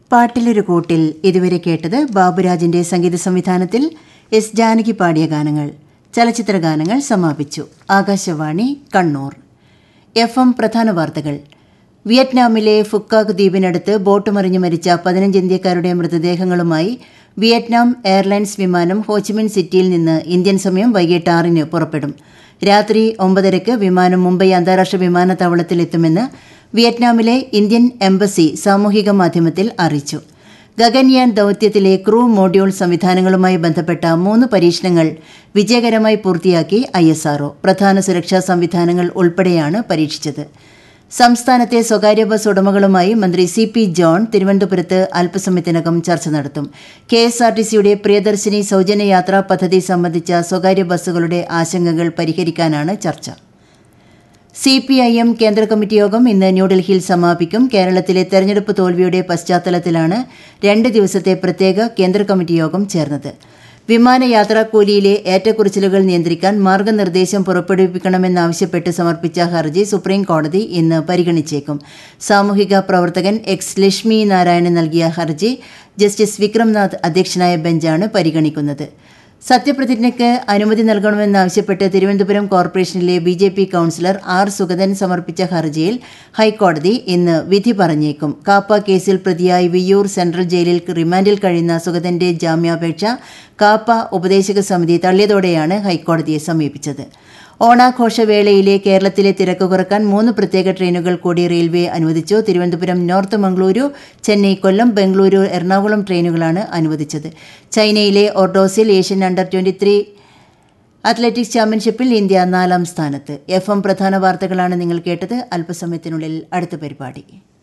പാട്ടിലൊരു കൂട്ടിൽ ഇതുവരെ കേട്ടത് ബാബുരാജിന്റെ സംഗീത സംവിധാനത്തിൽ എസ് ജാനകി പാടിയ ഗാനങ്ങൾ ചലച്ചിത്ര ഗാനങ്ങൾ സമാപിച്ചു ആകാശവാണി കണ്ണൂർ എഫ് എം പ്രധാന വാർത്തകൾ വിയറ്റ്നാമിലെ ഫുക്കാക് ദ്വീപിനടുത്ത് ബോട്ട് മറിഞ്ഞു മരിച്ച പതിനഞ്ച് ഇന്ത്യക്കാരുടെ മൃതദേഹങ്ങളുമായി വിയറ്റ്നാം എയർലൈൻസ് വിമാനം ഹോച്ചിമിൻ സിറ്റിയിൽ നിന്ന് ഇന്ത്യൻ സമയം വൈകിട്ട് ആറിന് പുറപ്പെടും രാത്രി ഒമ്പതരയ്ക്ക് വിമാനം മുംബൈ അന്താരാഷ്ട്ര വിമാനത്താവളത്തിൽ എത്തുമെന്ന് വിയറ്റ്നാമിലെ ഇന്ത്യൻ എംബസി സാമൂഹിക മാധ്യമത്തിൽ അറിയിച്ചു ഗഗൻയാൻ ദൗത്യത്തിലെ ക്രൂ മോഡ്യൂൾ സംവിധാനങ്ങളുമായി ബന്ധപ്പെട്ട മൂന്ന് പരീക്ഷണങ്ങൾ വിജയകരമായി പൂർത്തിയാക്കി ഐ പ്രധാന സുരക്ഷാ സംവിധാനങ്ങൾ ഉൾപ്പെടെയാണ് പരീക്ഷിച്ചത് സംസ്ഥാനത്തെ സ്വകാര്യ ബസ് ഉടമകളുമായി മന്ത്രി സി പി ജോൺ തിരുവനന്തപുരത്ത് അല്പസമയത്തിനകം ചർച്ച നടത്തും കെ എസ് ആർ ടി സിയുടെ പ്രിയദർശിനി സൗജന്യ യാത്രാ പദ്ധതി സംബന്ധിച്ച സ്വകാര്യ ബസ്സുകളുടെ ആശങ്കകൾ പരിഹരിക്കാനാണ് ചർച്ച സി പി ഐ എം കേന്ദ്ര കമ്മിറ്റി യോഗം ഇന്ന് ന്യൂഡൽഹിയിൽ സമാപിക്കും കേരളത്തിലെ തെരഞ്ഞെടുപ്പ് തോൽവിയുടെ പശ്ചാത്തലത്തിലാണ് രണ്ട് ദിവസത്തെ പ്രത്യേക കേന്ദ്ര കമ്മിറ്റി യോഗം ചേർന്നത് വിമാനയാത്രാ കൂലിയിലെ ഏറ്റക്കുറിച്ചിലുകൾ നിയന്ത്രിക്കാൻ മാർഗനിർദ്ദേശം പുറപ്പെടുവിക്കണമെന്നാവശ്യപ്പെട്ട് സമർപ്പിച്ച ഹർജി സുപ്രീം കോടതി ഇന്ന് പരിഗണിച്ചേക്കും സാമൂഹിക പ്രവർത്തകൻ എക്സ് ലക്ഷ്മി നാരായണൻ നൽകിയ ഹർജി ജസ്റ്റിസ് വിക്രംനാഥ് അധ്യക്ഷനായ ബെഞ്ചാണ് പരിഗണിക്കുന്നത് സത്യപ്രതിജ്ഞയ്ക്ക് അനുമതി നൽകണമെന്നാവശ്യപ്പെട്ട് തിരുവനന്തപുരം കോർപ്പറേഷനിലെ B J P councillor R Sugathan സമർപ്പിച്ച ഹർജിയിൽ ഹൈക്കോടതി ഇന്ന് വിധി പറഞ്ഞേക്കും കാപ്പ കേസിൽ പ്രതിയായി വിയ്യൂർ സെൻട്രൽ ജയിലിൽ റിമാൻഡിൽ കഴിയുന്ന സുഗതന്റെ ജാമ്യാപേക്ഷ കാപ്പ ഉപദേശക സമിതി തള്ളിയതോടെയാണ് ഹൈക്കോടതിയെ സമീപിച്ചത് ഓണാഘോഷവേളയിലെ കേരളത്തിലെ തിരക്ക് കുറക്കാൻ മൂന്ന് പ്രത്യേക ട്രെയിനുകൾ കൂടി റെയിൽവേ അനുവദിച്ചു തിരുവനന്തപുരം നോർത്ത് മംഗളൂരു ചെന്നൈ കൊല്ലം ബംഗളൂരു എറണാകുളം ട്രെയിനുകളാണ് അനുവദിച്ചത് ചൈനയിലെ ഓർഡോസിൽ Asian under twenty three athletics ചാമ്പ്യൻഷിപ്പിൽ ഇന്ത്യ നാലാം സ്ഥാനത്ത് എഫ് എം പ്രധാന വാർത്തകളാണ് നിങ്ങൾ കേട്ടത് അല്പസമയത്തിനുള്ളിൽ അടുത്ത പരിപാടി